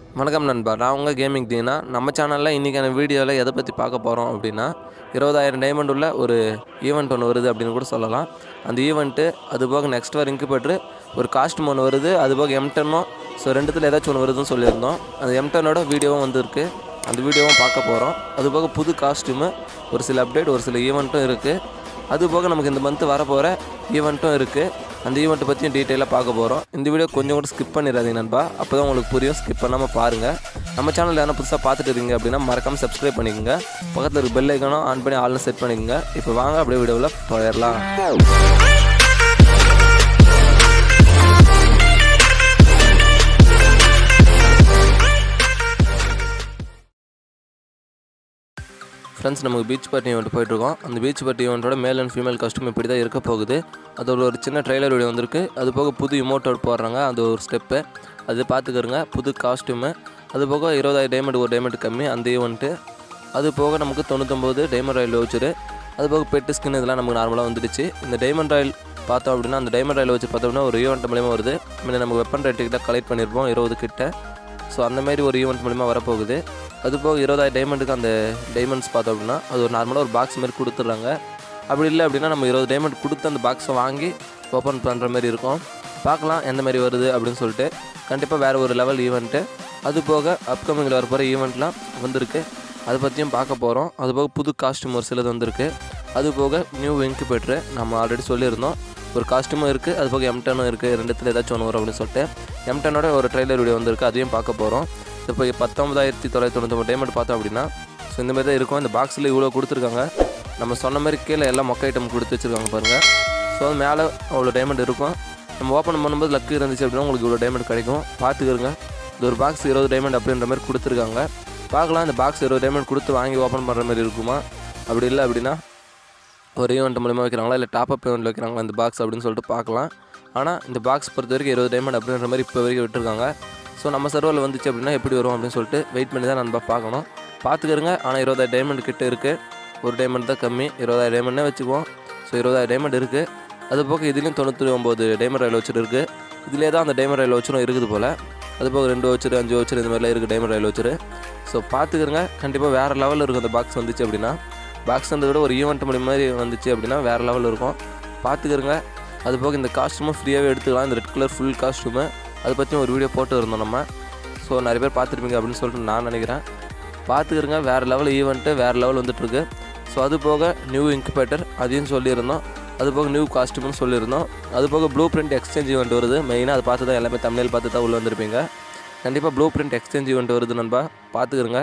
வணக்கம் நண்பா நான் உங்கள் கேமிங் தீனா நம்ம சேனலில் இன்றைக்கான வீடியோவில் எதை பற்றி பார்க்க போகிறோம் அப்படின்னா இருபதாயிரம் டைமண்ட் உள்ள ஒரு ஈவெண்ட் ஒன்று வருது அப்படின்னு கூட சொல்லலாம் அந்த ஈவெண்ட்டு அது போக நெக்ஸ்ட் வர இன்குபேட்ரு ஒரு காஸ்ட்யூம் ஒன்று வருது அது போக எம்டென்னும் ஸோ ரெண்டுத்தில் ஏதாச்சும் ஒன்று வருதுன்னு சொல்லியிருந்தோம் அந்த எம்டென்னோட வீடியோவும் வந்திருக்கு அந்த வீடியோவும் பார்க்க போகிறோம் அது போக புது காஸ்ட்யூமு ஒரு சில அப்டேட் ஒரு சில ஈவெண்ட்டும் இருக்குது அது போக நமக்கு இந்த மந்த் வரப்போகிற ஈவெண்ட்டும் இருக்குது அந்த ஈவெண்ட்டை பற்றியும் டீட்டெயிலாக பார்க்க போகிறோம் இந்த வீடியோ கொஞ்சம் கூட ஸ்கிப் பண்ணிடாதீங்க நண்பா அப்போ தான் உங்களுக்கு புரியும் ஸ்கிப் பண்ணாமல் பாருங்கள் நம்ம சேனல் யாரும் புதுசாக பார்த்துட்டு இருக்கீங்க அப்படின்னா மறக்காமல் சப்ஸ்கிரைப் பண்ணிக்கோங்க பக்கத்தில் இருக்க பெல் ஐக்கானும் ஆன் பண்ணி ஆல்னு செட் பண்ணிக்கோங்க இப்போ வாங்க அப்படியே வீடியோவில் போயிடலாம் ஃப்ரெண்ட்ஸ் நமக்கு பீச் பார்ட்டி ஈவெண்ட் போயிட்டுருக்கோம் அந்த beach party ஈவெண்ட்டோட male and female costume இப்படி தான் இருக்க போகுது அதோட ஒரு சின்ன ட்ரெய்லர் வீடியோ வந்திருக்கு அது போக புது இமோட்டோட் போடுறாங்க அது ஒரு ஸ்டெப்பு அது பார்த்துக்கிறங்க புது காஸ்ட்யூமு அது போக இருபதாயிரம் டைமண்ட் ஒரு டைமண்ட் கம்மி அந்த ஈவெண்ட்டு அது போக நமக்கு தொண்ணூத்தொம்பது டைமண்ட் ராயல் வச்சுரு அது போக பெட்டு ஸ்கின் இதெல்லாம் நமக்கு நார்மலாக வந்துடுச்சு இந்த டைமண்ட் ராயல் பார்த்தோம் அப்படின்னா அந்த டைமண்ட் ராயல் வச்சு பார்த்தோம்னா ஒரு ஈவெண்ட் மூலியமாக வருது முன்ன நமக்கு வெப்பன் ரேட்டு கிட்ட கலெக்ட் பண்ணியிருப்போம் இருபது கிட்ட ஸோ அந்த மாதிரி ஒரு ஈவெண்ட் மூலிமா வரப்போகுது அது போக இருபதாயிரம் டைமண்டுக்கு அந்த டைமண்ட்ஸ் பார்த்தோம் அப்படின்னா அது ஒரு நார்மலாக ஒரு பாக்ஸ் மாதிரி கொடுத்துட்றாங்க அப்படி இல்லை அப்படின்னா நம்ம இருபது டைமண்ட் கொடுத்து அந்த பாக்ஸை வாங்கி ஓப்பன் பண்ணுற மாதிரி இருக்கும் பார்க்கலாம் எந்த மாதிரி வருது அப்படின்னு சொல்லிட்டு கண்டிப்பாக வேறு ஒரு லெவல் ஈவெண்ட்டு அது போக அப்கமிங்கில் வரப்போகிற ஈவெண்ட்லாம் வந்திருக்கு அதை பற்றியும் பார்க்க போகிறோம் அது போக புது காஸ்ட்யூம் ஒரு சிலது வந்திருக்கு அது போக நியூ இன்குபேட்ரு நம்ம ஆல்ரெடி சொல்லியிருந்தோம் ஒரு காஸ்ட்யூமும் இருக்குது அது போக எம்டனும் இருக்குது ரெண்டுத்தில் ஏதாச்சும் ஒன்று வரும் அப்படின்னு சொல்லிட்டு எம்டனோட ஒரு ட்ரெய்லர் வீடியோ வந்திருக்கு அதையும் பார்க்க போகிறோம் இப்போ பத்தொம்பதாயிரத்தி தொள்ளாயிரத்தி தொண்ணூத்தொம்பது டைமண்ட் பார்த்தோம் அப்படின்னா ஸோ இந்த மாதிரி தான் இருக்கும் இந்த பாக்ஸில் இவ்வளோ கொடுத்துருக்காங்க நம்ம சொன்ன மாதிரி கீழே எல்லாம் மொக்க ஐட்டம் கொடுத்து வச்சுருக்காங்க பாருங்கள் ஸோ மேலே அவ்வளோ டைமண்ட் இருக்கும் நம்ம ஓப்பன் பண்ணும்போது லக்கு இருந்துச்சு அப்படின்னா உங்களுக்கு இவ்வளோ டைமண்ட் கிடைக்கும் பார்த்துக்கிறங்க இது ஒரு பாக்ஸ் இருபது டைமண்ட் அப்படின்ற மாதிரி கொடுத்துருக்காங்க பார்க்கலாம் இந்த பாக்ஸ் இருபது டைமண்ட் கொடுத்து வாங்கி ஓப்பன் பண்ணுற மாதிரி இருக்குமா அப்படி இல்லை அப்படின்னா ஒரு ஈவெண்ட் மூலிமா வைக்கிறாங்களா இல்லை டாப் அப் ஈவெண்ட் வைக்கிறாங்களா இந்த பாக்ஸ் அப்படின்னு சொல்லிட்டு பார்க்கலாம் ஆனால் இந்த பாக்ஸ் பொறுத்த வரைக்கும் இருபது டைமண்ட் அப்படின்ற மாதிரி இப்போ வரைக்கும் விட்டுருக்காங்க ஸோ நம்ம சர்வரில் வந்துச்சு அப்படின்னா எப்படி வரும் அப்படின்னு சொல்லிட்டு வெயிட் பண்ணி தான் நம்ம பார்க்கணும் பார்த்துக்கிறங்க ஆனால் இருபதாயிரம் டைமண்ட் கிட்ட இருக்குது ஒரு டைமண்ட் தான் கம்மி இருபதாயிரம் டைமண்ட்னே வச்சுக்குவோம் ஸோ இருபதாயிரம் டைமண்ட் இருக்குது அது போக இதுலேயும் தொண்ணூற்றி ஒம்பது டைமண்ட் ரயில் வச்சுட்டு இருக்குது இதிலே தான் அந்த டைமண்ட் ரயில் வச்சுரும் இருக்குது போல் அது போக ரெண்டு வச்சுரு அஞ்சு வச்சுரு இந்த மாதிரிலாம் இருக்குது டைமண்ட் ரயில் வச்சுரு ஸோ பார்த்துக்கிறங்க கண்டிப்பாக வேறு லெவலில் இருக்கும் அந்த பாக்ஸ் வந்துச்சு அப்படின்னா பாக்ஸ் வந்து விட ஒரு ஈவெண்ட் மணி மாதிரி வந்துச்சு அப்படின்னா வேறு லெவலில் இருக்கும் பார்த்துக்கிறங்க அது போக இந்த காஸ்ட்யூமும் ஃப்ரீயாகவே எடுத்துக்கலாம் இந்த ரெட் கலர் ஃபுல் காஸ்ட்யூமு அதை பற்றியும் ஒரு வீடியோ போட்டு இருந்தோம் நம்ம ஸோ நிறைய பேர் பார்த்துருப்பீங்க அப்படின்னு சொல்லிட்டு நான் நினைக்கிறேன் பார்த்துக்கிறங்க வேறு லெவல் ஈவெண்ட்டு வேறு லெவல் வந்துட்டுருக்கு ஸோ அது போக நியூ இன்குபேட்டர் அதையும் சொல்லியிருந்தோம் அது போக நியூ காஸ்ட்யூம்னு சொல்லியிருந்தோம் அது போக ப்ளூ பிரிண்ட் எக்ஸ்சேஞ்ச் ஈவெண்ட் வருது மெயினாக அதை பார்த்து தான் எல்லாமே தமிழில் பார்த்து தான் உள்ளே வந்திருப்பீங்க கண்டிப்பாக ப்ளூ பிரிண்ட் எக்ஸ்சேஞ்ச் ஈவெண்ட் வருது நண்பா பார்த்துக்கிறங்க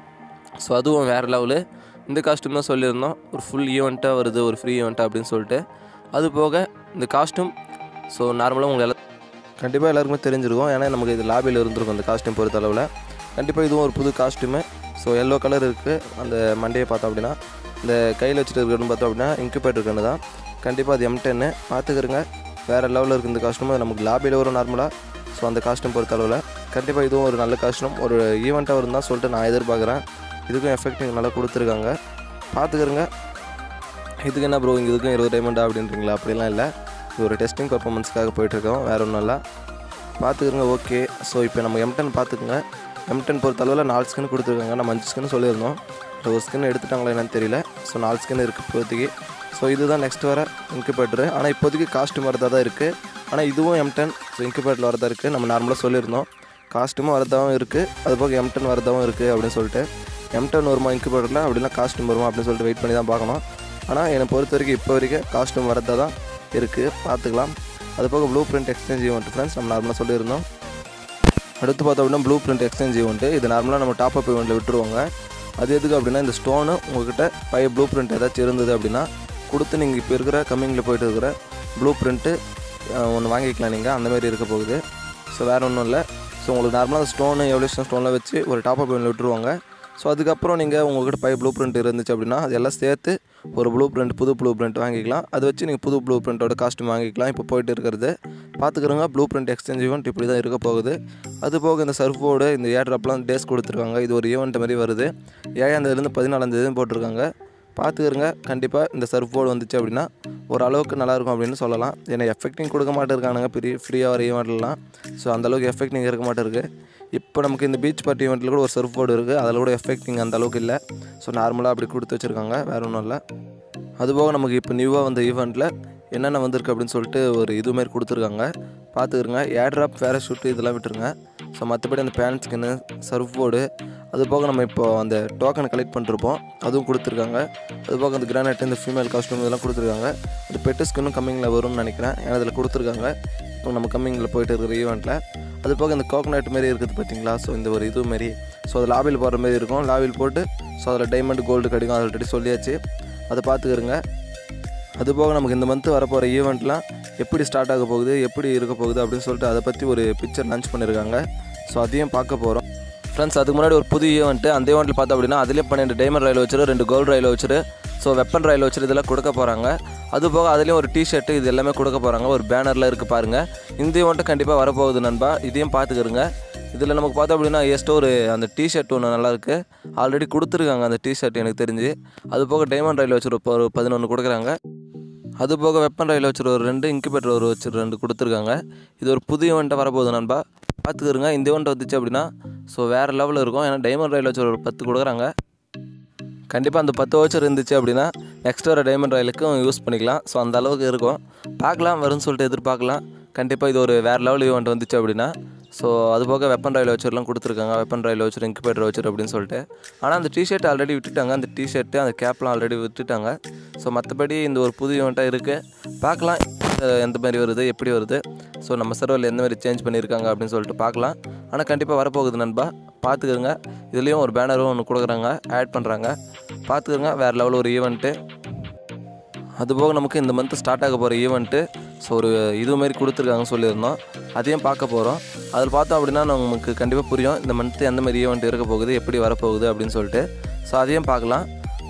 ஸோ அதுவும் வேறு லெவலு இந்த காஸ்ட்யூம் தான் சொல்லியிருந்தோம் ஒரு ஃபுல் ஈவெண்ட்டாக வருது ஒரு ஃப்ரீ ஈவெண்ட்டாக அப்படின்னு சொல்லிட்டு அது போக இந்த காஸ்ட்யூம் ஸோ நார்மலாக உங்களுக்கு எல்லாம் கண்டிப்பாக எல்லாருக்குமே தெரிஞ்சிருக்கும் ஏன்னா நமக்கு இது லாபியில் இருந்திருக்கும் அந்த காஸ்ட்யூம் பொறுத்த அளவில் கண்டிப்பாக இதுவும் ஒரு புது காஸ்ட்யூமு ஸோ எல்லோ கலர் இருக்குது அந்த மண்டையை பார்த்தோம் அப்படின்னா இந்த கையில் வச்சுட்டு இருக்கிறது பார்த்தோம் அப்படின்னா இன்குபேட்டர் கன்று தான் கண்டிப்பாக அது எம் டென்னு பார்த்துக்கிறங்க வேறு லெவலில் இருக்குது இந்த காஸ்ட்யூம் நமக்கு லாபியில் வரும் நார்மலாக ஸோ அந்த காஸ்ட்யூம் பொறுத்த அளவில் கண்டிப்பாக இதுவும் ஒரு நல்ல காஸ்ட்யூம் ஒரு ஈவெண்ட்டாக வரும் தான் சொல்லிட்டு நான் எதிர்பார்க்குறேன் இதுக்கும் எஃபெக்டிங் நல்லா கொடுத்துருக்காங்க பார்த்துக்கிறங்க இதுக்கு என்ன ப்ரோ இங்கே இதுக்கும் இருபது டைமண்டா அப்படின்றீங்களா அப்படிலாம் இல்லை இது ஒரு டெஸ்டிங் பர்ஃபார்மன்ஸ்க்காக போயிட்டுருக்கோம் வேறு ஒன்றும் இல்லை பார்த்துக்கிறங்க ஓகே ஸோ இப்போ நம்ம எம்டன் பார்த்துக்குங்க எம்டன் பொறுத்த அளவில் நாலு ஸ்கின் கொடுத்துருக்காங்க நம்ம அஞ்சு ஸ்கின் சொல்லியிருந்தோம் இல்லை ஒரு ஸ்கின் எடுத்துட்டாங்களா என்னன்னு தெரியல ஸோ நாலு ஸ்கின் இருக்குது இப்போதைக்கு ஸோ இதுதான் நெக்ஸ்ட் வர இன்குபேட்டரு ஆனால் இப்போதைக்கு காஸ்ட்யூம் வரதாக தான் இருக்குது ஆனால் இதுவும் எம்டன் ஸோ இன்குபேட்டரில் வரதா இருக்குது நம்ம நார்மலாக சொல்லியிருந்தோம் காஸ்ட்யூமும் வரதாகவும் இருக்குது அது போக எம்டன் வரதாகவும் இருக்குது அப்படின்னு சொல்லிட்டு எம்டன் வருமா இன்குபேட்டரில் அப்படின்னா காஸ்ட்யூம் வருமா அப்படின்னு சொல்லிட்டு வெயிட் பண்ணி தான் பார்க்கணும் ஆனால் என்னை பொறுத்த வரைக்கும் இப்போ வரைக்கும் காஸ்ட்யூம் வரதா தான் இருக்குது பார்த்துக்கலாம் அது போக blue print exchange event friends நம்ம நார்மலாக சொல்லியிருந்தோம் அடுத்து பார்த்தோம் அப்படின்னா ப்ளூ பிரிண்ட் எக்ஸ்சேஞ்ச் ஈவெண்ட்டு இது நார்மலாக நம்ம டாப் அப் ஈவெண்ட்டில் விட்டுருவாங்க அது எதுக்கு அப்படின்னா இந்த ஸ்டோனு உங்கள்கிட்ட பழைய ப்ளூ பிரிண்ட் ஏதாச்சும் இருந்தது அப்படின்னா கொடுத்து நீங்கள் இப்போ இருக்கிற கம்மிங்கில் போயிட்டு இருக்கிற ப்ளூ பிரிண்ட்டு ஒன்று வாங்கிக்கலாம் நீங்கள் அந்தமாரி இருக்க போகுது ஸோ வேறு ஒன்றும் இல்லை ஸோ உங்களுக்கு நார்மலாக ஸ்டோனு எவல்யூஷன் ஸ்டோனில் வச்சு ஒரு டாப் அப் ஈவெண்ட்டில் விட்டுருவாங்க ஸோ அதுக்கப்புறம் நீங்கள் உங்கள்கிட்ட பழைய ப்ளூ பிரிண்ட் இருந்துச்சு அப்படின்னா அதெல்லாம் சேர்த்து ஒரு ப்ளூ பிரிண்ட் புது ப்ளூ பிரிண்ட் வாங்கிக்கலாம் அதை வச்சு நீங்கள் புது ப்ளூ பிரிண்ட்டோட காஸ்ட்யூம் வாங்கிக்கலாம் இப்போ போயிட்டு இருக்கிறது பார்த்துக்கிறோங்க ப்ளூ பிரிண்ட் எக்ஸ்சேஞ்ச் ஈவெண்ட் இப்படி தான் இருக்க போகுது அது போக இந்த சர்ஃப் போர்டு இந்த ஏர்ட்ராப்லாம் டேஸ் கொடுத்துருக்காங்க இது ஒரு ஈவெண்ட் மாதிரி வருது ஏழாந்தேதிலேருந்து பதினாலாந்தேதியும் போட்டிருக்காங்க பார்த்துக்கிறங்க கண்டிப்பாக இந்த சர்ஃப் போர்டு வந்துச்சு அப்படின்னா ஒரு அளவுக்கு நல்லாயிருக்கும் அப்படின்னு சொல்லலாம் ஏன்னா எஃபெக்டிங் கொடுக்க மாட்டேருக்கானுங்க பெரிய ஃப்ரீயாக வர ஈவெண்ட்லாம் ஸோ அந்தளவுக்கு எஃபெக்டிங் இருக்க மாட்டேருக்கு இப்போ நமக்கு இந்த பீச் பார்ட்டி ஈவெண்ட்டில் கூட ஒரு சர்ஃப் போர்டு இருக்குது அதில் கூட எஃபெக்டிங் அந்த அளவுக்கு இல்லை ஸோ நார்மலாக அப்படி கொடுத்து வச்சுருக்காங்க வேறு ஒன்றும் இல்லை அதுபோக நமக்கு இப்போ நியூவாக வந்த ஈவெண்ட்டில் என்னென்ன வந்திருக்கு அப்படின்னு சொல்லிட்டு ஒரு இது மாதிரி கொடுத்துருக்காங்க பார்த்துக்கிறங்க ஏர்ட்ராப் ஷூட்டு இதெல்லாம் விட்டுருங்க ஸோ மற்றபடி அந்த பேன் ஸ்கின்னு சர்ஃப் போர்டு அது போக நம்ம இப்போ அந்த டோக்கனை கலெக்ட் பண்ணிருப்போம் அதுவும் கொடுத்துருக்காங்க அது போக அந்த கிரானைட் இந்த ஃபீமேல் காஸ்ட்யூம் இதெல்லாம் கொடுத்துருக்காங்க அது பெட்டு ஸ்கின்னும் கம்மிங்கில் வரும்னு நினைக்கிறேன் ஏன்னா அதில் கொடுத்துருக்காங்க இப்போ நம்ம கம்மிங்கில் போயிட்டு இருக்கிற ஈவெண்ட்டில் அது போக இந்த கோகனட் மாரி இருக்குது பார்த்தீங்களா ஸோ இந்த ஒரு இது மாரி ஸோ அது லாபியில் போடுற மாதிரி இருக்கும் லாபியில் போட்டு ஸோ அதில் டைமண்ட் கோல்டு கிடைக்கும் அது ஆல்ரெடி சொல்லியாச்சு அதை பார்த்துக்கிறங்க அது போக நமக்கு இந்த மந்த் வரப்போகிற ஈவெண்ட்லாம் எப்படி ஸ்டார்ட் ஆக போகுது எப்படி இருக்க போகுது அப்படின்னு சொல்லிட்டு அதை பற்றி ஒரு பிக்சர் லான்ச் பண்ணியிருக்காங்க ஸோ அதையும் பார்க்க போகிறோம் ஃப்ரெண்ட்ஸ் அதுக்கு முன்னாடி ஒரு புது ஈவெண்ட்டு அந்த ஈவெண்ட்டில் பார்த்தோம் அப்படின்னா அதிலே பன்னெண்டு டைமண்ட் ரயில் வச்சிரு ரெண்டு கோல்டு ரயில் வச்சிரு ஸோ வெப்பன் ரயில் வச்சிரு இதெல்லாம் கொடுக்க போகிறாங்க அது போக அதுலேயும் ஒரு டிஷர்ட்டு இது எல்லாமே கொடுக்க போகிறாங்க ஒரு பேனரில் இருக்குது பாருங்கள் இந்த ஈவெண்ட்டு கண்டிப்பாக வரப்போகுது நண்பா இதையும் பார்த்துக்கிறங்க இதில் நமக்கு பார்த்தோம் அப்படின்னா எஸ்ட்டு ஒரு அந்த டிஷர்ட் ஒன்று நல்லாயிருக்கு ஆல்ரெடி கொடுத்துருக்காங்க அந்த டிஷர்ட் எனக்கு தெரிஞ்சு அது போக டைமண்ட் ரயில் வச்சிரு ஒரு பதினொன்று கொடுக்குறாங்க அது போக வெப்பன் ரயில் வச்சிரு ஒரு ரெண்டு இன்குபேட்டர் ஒரு வச்சு ரெண்டு கொடுத்துருக்காங்க இது ஒரு புது ஈவெண்ட்டாக வரப்போகுது நண்பா பார்த்துக்கிறங்க இந்த ஈவெண்ட் வந்துச்சு அப்படின்னா ஸோ வேறு லெவலில் இருக்கும் ஏன்னா டைமண்ட் ரயில் வச்சு ஒரு பத்து கொடுக்குறாங்க கண்டிப்பாக அந்த பத்து வச்சர் இருந்துச்சு அப்படின்னா நெக்ஸ்ட் வர டைமண்ட் ராயலுக்கும் யூஸ் பண்ணிக்கலாம் ஸோ அந்த அளவுக்கு இருக்கும் பார்க்கலாம் வரும்னு சொல்லிட்டு எதிர்பார்க்கலாம் கண்டிப்பாக இது ஒரு வேறு லெவல் ஈவெண்ட் வந்துச்சு அப்படின்னா ஸோ அது போக வெப்பன் ரயில் வச்சர்லாம் கொடுத்துருக்காங்க weapon royale voucher incubator voucher அப்படின்னு சொல்லிட்டு ஆனால் அந்த டிஷர்ட் ஆல்ரெடி விட்டுட்டாங்க அந்த டிஷர்ட்டு அந்த கேப்லாம் ஆல்ரெடி விட்டுட்டாங்க ஸோ மற்றபடி இந்த ஒரு புது ஈவெண்ட்டாக இருக்குது பார்க்கலாம் அஹ் எந்த மாதிரி வருது எப்படி வருது ஸோ நம்ம சர்வரில் எந்த மாதிரி சேஞ்ச் பண்ணியிருக்காங்க அப்படின்னு சொல்லிட்டு பார்க்கலாம் ஆனால் கண்டிப்பாக வரப்போகுது நண்பா பார்த்துக்கிறங்க இதுலேயும் ஒரு பேனரும் ஒன்று கொடுக்குறாங்க ஆட் பண்ணுறாங்க பார்த்துக்கிறங்க வேறு லெவல் ஒரு ஈவெண்ட்டு அதுபோக நமக்கு இந்த மந்த் ஸ்டார்ட் ஆக போகிற ஈவெண்ட்டு ஸோ ஒரு இது மாதிரி கொடுத்துருக்காங்கன்னு சொல்லியிருந்தோம் அதையும் பார்க்க போகிறோம் அதில் பார்த்தோம் அப்படின்னா நமக்கு கண்டிப்பாக புரியும் இந்த மந்த்து எந்த மாதிரி ஈவெண்ட் இருக்க போகுது எப்படி வரப்போகுது அப்படின்னு சொல்லிட்டு ஸோ அதையும் பார்க்கலாம்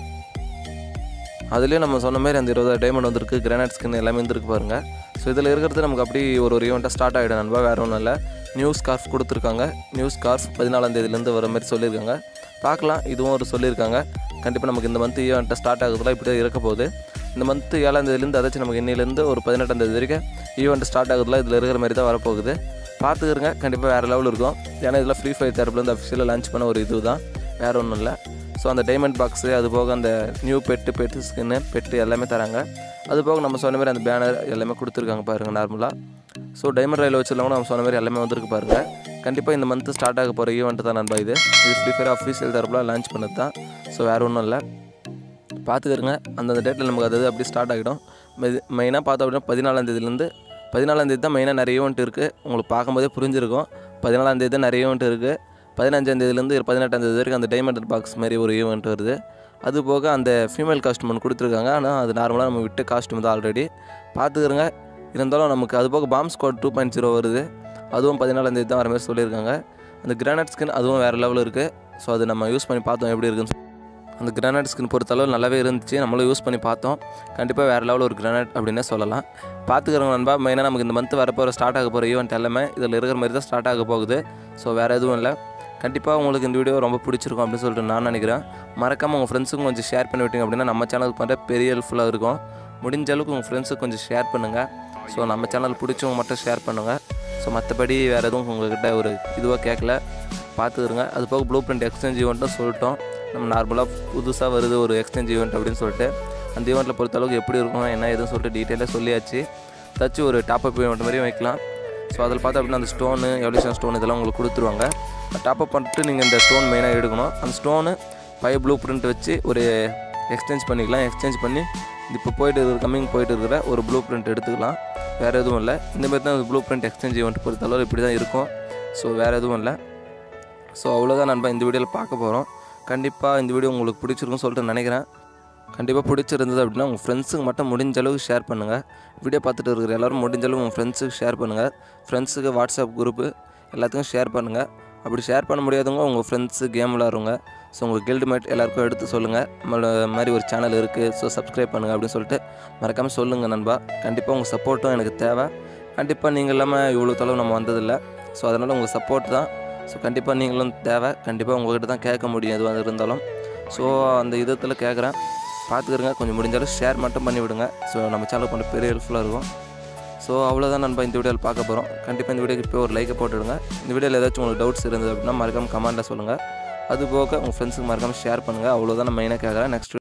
அதுலேயும் நம்ம சொன்ன மாதிரி அந்த இருபது டைமண்ட் வந்திருக்கு கிரானைட் ஸ்கின் எல்லாமே வந்துருக்கு பாருங்கள் ஸோ இதில் இருக்கிறது நமக்கு அப்படி ஒரு ஒரு ஈவெண்ட்டாக ஸ்டார்ட் ஆகிடும் நண்பா வேறு ஒன்றும் இல்லை நியூ ஸ்கார்ஃப் கொடுத்துருக்காங்க நியூ ஸ்கார்ஃப் பதினாலாம் தேதியிலேருந்து வர மாதிரி சொல்லியிருக்காங்க பார்க்கலாம் இதுவும் ஒரு சொல்லியிருக்காங்க கண்டிப்பாக நமக்கு இந்த மந்த் ஈவெண்ட்டை ஸ்டார்ட் ஆகுதுலாம் இப்படி தான் இருக்க போகுது இந்த மந்த் ஏழாம் தேதியிலேருந்து அதாச்சும் நமக்கு இன்னிலேருந்து ஒரு பதினெட்டாம் தேதி வரைக்கும் ஈவெண்ட் ஸ்டார்ட் ஆகுதுல இதில் இருக்கிற மாதிரி தான் வரப்போகுது பார்த்துக்கிறங்க கண்டிப்பாக வேறு லெவல் இருக்கும் ஏன்னா இதில் ஃப்ரீ ஃபயர் தரப்புலேருந்து அஃபிஷியலாக லான்ச் பண்ண ஒரு இது தான் வேறு ஒன்றும் இல்லை ஸோ அந்த டைமண்ட் பாக்ஸு அது போக அந்த new pet pet skin pet எல்லாமே தராங்க அது போக நம்ம சொன்ன மாதிரி அந்த பேனர் எல்லாமே கொடுத்துருக்காங்க பாருங்கள் நார்மலாக ஸோ டைமண்ட் ரயில் வச்சிருந்தவங்க நம்ம சொன்ன மாதிரி எல்லாமே வந்திருக்கு பாருங்கள் கண்டிப்பாக இந்த மந்த் ஸ்டார்ட் ஆக போகிற ஈவெண்ட் தான் நண்பா இது இது ஃப்ரீ ஃபயர் அஃபீஷியல் தரப்பில் லான்ச் பண்ணது தான் ஸோ வேறு ஒன்றும் இல்லை பார்த்துக்கிறங்க அந்தந்த டேட்டில் நமக்கு அது அப்படி ஸ்டார்ட் ஆகிடும் மெயினாக பார்த்தோம் அப்படின்னா பதினாலாம் தேதியிலேருந்து பதினாலாம் தேதி தான் மெயினாக நிறைய ஈவெண்ட் இருக்குது உங்களுக்கு பார்க்கும்போதே புரிஞ்சிருக்கும் பதினாலாம் தேதி தான் நிறைய ஈவெண்ட் இருக்குது பதினஞ்சாம் தேதியிலேருந்து பதினெட்டாம் தேதி வரைக்கும் அந்த டைமண்ட் பாக்ஸ் மாதிரி ஒரு ஈவெண்ட் வருது அது போக அந்த ஃபீமேல் காஸ்ட்யூம் ஒன்று கொடுத்துருக்காங்க ஆனால் அது நார்மலாக நம்ம விட்ட காஸ்ட்யூம் தான் ஆல்ரெடி பார்த்துக்கிறங்க இருந்தாலும் நமக்கு அது போக bomb squad two point zero வருது அதுவும் பதினாலாம் தேதி தான் வர மாதிரி சொல்லியிருக்காங்க அந்த கிரானைட் ஸ்கின் அதுவும் வேறு லெவலில் இருக்குது ஸோ அது நம்ம யூஸ் பண்ணி பார்த்தோம் எப்படி இருக்குன்னு சொல்லி. அந்த கிரானைட் ஸ்கின் பொறுத்தளவு நல்லாவே இருந்துச்சு நம்மளும் யூஸ் பண்ணி பார்த்தோம் கண்டிப்பாக வேறு லெவலில் ஒரு கிரானைட் அப்படின்னே சொல்லலாம் பார்த்துக்கிறவங்க நண்பா மெயினாக நமக்கு இந்த மந்த் வரப்போகிற ஸ்டார்ட் ஆக போகிற ஈவெண்ட் எல்லாமே இதில் இருக்கிற மாதிரி தான் ஸ்டார்ட் ஆக போகுது ஸோ வேறு எதுவும் இல்லை கண்டிப்பாக உங்களுக்கு இந்த வீடியோ ரொம்ப பிடிச்சிருக்கும் அப்படின்னு சொல்லிட்டு நான் நினைக்கிறேன் மறக்காமல் உங்கள் ஃப்ரெண்ட்ஸுக்கும் கொஞ்சம் ஷேர் பண்ணி விட்டீங்க அப்படின்னா நம்ம சேனலுக்கு பண்ணுற பெரிய ஹெல்ப்ஃபுல்லாக இருக்கும் முடிஞ்ச அளவுக்கு உங்கள் ஃப்ரெண்ட்ஸுக்கு கொஞ்சம் ஷேர் பண்ணுங்கள் ஸோ நம்ம சேனல் பிடிச்சவங்க மட்டும் ஷேர் பண்ணுங்கள் ஸோ மற்றபடி வேறு எதுவும் உங்கள்கிட்ட ஒரு இதுவாக கேட்கல பார்த்துக்கிறங்க அது போக ப்ளூ பிரிண்ட் எக்ஸ்சேஞ்ச் ஈவெண்ட்டும் சொல்லிட்டோம் நம்ம நார்மலாக புதுசாக வருது ஒரு எக்ஸ்சேஞ்ச் ஈவெண்ட் அப்படின்னு சொல்லிட்டு அந்த ஈவெண்ட்டில் பொறுத்தளவுக்கு எப்படி இருக்கும் என்ன ஏதுன்னு சொல்லிட்டு டீட்டெயிலாக சொல்லியாச்சு தச்சு ஒரு டாப்அப் ஈவெண்ட் மாதிரி வைக்கலாம் ஸோ அதில் பார்த்தா அப்படின்னா அந்த ஸ்டோனு எவல்யூஷன் ஸ்டோன் இதெல்லாம் உங்களுக்கு கொடுத்துருவாங்க டாப்அப் பண்ணிட்டு நீங்கள் இந்த ஸ்டோன் மெயினாக எடுக்கணும் அந்த ஸ்டோனு ஃபைவ் ப்ளூ பிரிண்ட் வச்சு ஒரு எக்ஸ்சேஞ்ச் பண்ணிக்கலாம் எக்ஸ்சேஞ்ச் பண்ணி இப்போ போயிட்டு இருக்கிற கம்மிங் போயிட்டு இருக்கிற ஒரு ப்ளூ பிரிண்ட் எடுத்துக்கலாம் வேறு எதுவும் இல்லை இந்த மாதிரி தான் ப்ளூ பிரிண்ட் எக்ஸ்சேஞ்ச் ஈவெண்ட் பொறுத்தளவு இப்படி தான் இருக்கும் ஸோ வேறு எதுவும் இல்லை ஸோ அவ்வளோதான் நண்பா இந்த வீடியோவில் பார்க்க போகிறோம் கண்டிப்பாக இந்த வீடியோ உங்களுக்கு பிடிச்சிருக்குன்னு சொல்லிட்டு நினைக்கிறேன் கண்டிப்பாக பிடிச்சிருந்தது அப்படின்னா உங்கள் ஃப்ரெண்ட்ஸுக்கு மட்டும் முடிஞ்ச அளவுக்கு ஷேர் பண்ணுங்கள் வீடியோ பார்த்துட்டு இருக்கிற எல்லோரும் முடிஞ்ச அளவு உங்கள் ஃப்ரெண்ட்ஸுக்கு ஷேர் பண்ணுங்கள் ஃப்ரெண்ட்ஸுக்கு வாட்ஸ்அப் குரூப்பு எல்லாத்துக்கும் ஷேர் பண்ணுங்கள் அப்படி ஷேர் பண்ண முடியாதவங்க உங்கள் ஃப்ரெண்ட்ஸு கேம் விளாட்றவங்க ஸோ உங்கள் கில்டு மேட் எல்லாருக்கும் எடுத்து சொல்லுங்கள் நம்மள மாதிரி ஒரு சேனல் இருக்குது ஸோ சப்ஸ்கிரைப் பண்ணுங்கள் அப்படின்னு சொல்லிட்டு மறக்காமல் சொல்லுங்கள் நண்பா கண்டிப்பாக உங்கள் சப்போர்ட்டும் எனக்கு தேவை கண்டிப்பாக நீங்கள் இல்லாமல் இவ்வளோ தொலைவு நம்ம வந்ததில்லை ஸோ அதனால் உங்கள் சப்போர்ட் தான் ஸோ கண்டிப்பாக நீங்களும் தேவை கண்டிப்பாக உங்கள்கிட்ட தான் கேட்க முடியும் எதுவாக இருந்தாலும் ஸோ அந்த விதத்தில் கேட்குறேன் பார்த்துக்கிறங்க கொஞ்சம் முடிஞ்சாலும் ஷேர் மட்டும் பண்ணி விடுங்க ஸோ நம்ம சேனலுக்கு கொஞ்சம் பெரிய ஹெல்ப்ஃபுல்லாக இருக்கும் ஸோ ஸோ அவ்வளோதான் நம்ம இந்த வீடியோவில் பார்க்க போகிறோம் கண்டிப்பாக இந்த வீடியோக்கு இப்போ ஒரு லைக்கை போட்டுவிடுங்க இந்த வீடியோவில் ஏதாச்சும் உங்களுக்கு டவுட்ஸ் இருந்தது அப்படின்னா மறக்காம கமெண்ட்டில் சொல்லுங்கள் அது போக உங்கள் ஃப்ரெண்ட்ஸுக்கு மறக்காமல் ஷேர் பண்ணுங்கள் அவ்வளோதான் நான் மெயினாக கேட்குறேன் நெக்ஸ்ட்